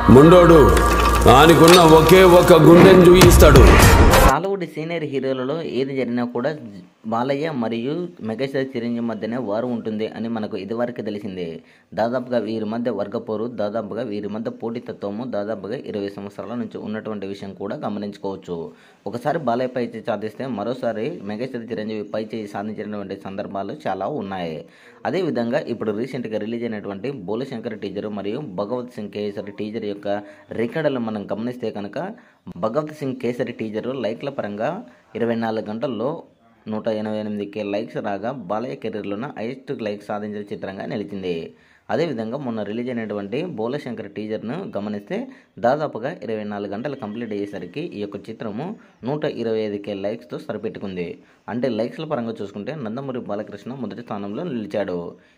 ముండోడు ఆనికున్న ఒకే ఒక్క గుండెని చూయిస్తాడు టాలీవుడ్ సీనియర్ హీరోలలో ఏది జరిగినా కూడా బాలయ్య మరియు మెగాస్టార్ చిరంజీవి మధ్యనే వారు ఉంటుంది అని మనకు ఇదివరకు తెలిసిందే దాదాపుగా వీరి మధ్య వర్గపోరు దాదాపుగా వీరి మధ్య పోటీతత్వము దాదాపుగా ఇరవై సంవత్సరాల నుంచి ఉన్నటువంటి విషయం కూడా గమనించుకోవచ్చు ఒకసారి బాలయ్య పై చేయి సాధిస్తే మరోసారి మెగాస్టార్ చిరంజీవి పై చేయి సాధించినటువంటి సందర్భాలు చాలా ఉన్నాయి అదేవిధంగా ఇప్పుడు రీసెంట్గా రిలీజ్ అయినటువంటి బోలశంకర్ టీజర్ మరియు భగవత్ సింగ్ కేసరి టీజర్ యొక్క రికార్డులు మనం గమనిస్తే కనుక భగవత్ సింగ్ కేసరి టీజర్ లైక్ల పరంగా ఇరవై నాలుగు గంటల్లో నూట ఎనభై ఎనిమిది కే లైక్స్ రాగా బాలయ్య కెరీర్లోన హైయెస్ట్ లైక్స్ సాధించిన చిత్రంగా నిలిచింది అదేవిధంగా మొన్న రిలీజ్ అయినటువంటి బోలశంకర్ టీజర్ను గమనిస్తే దాదాపుగా ఇరవై నాలుగు గంటలు కంప్లీట్ అయ్యేసరికి ఈ యొక్క చిత్రము నూట ఇరవై ఐదు కే లైక్స్తో సరిపెట్టుకుంది అంటే లైక్స్ల పరంగా చూసుకుంటే నందమూరి బాలకృష్ణ మొదటి స్థానంలో నిలిచాడు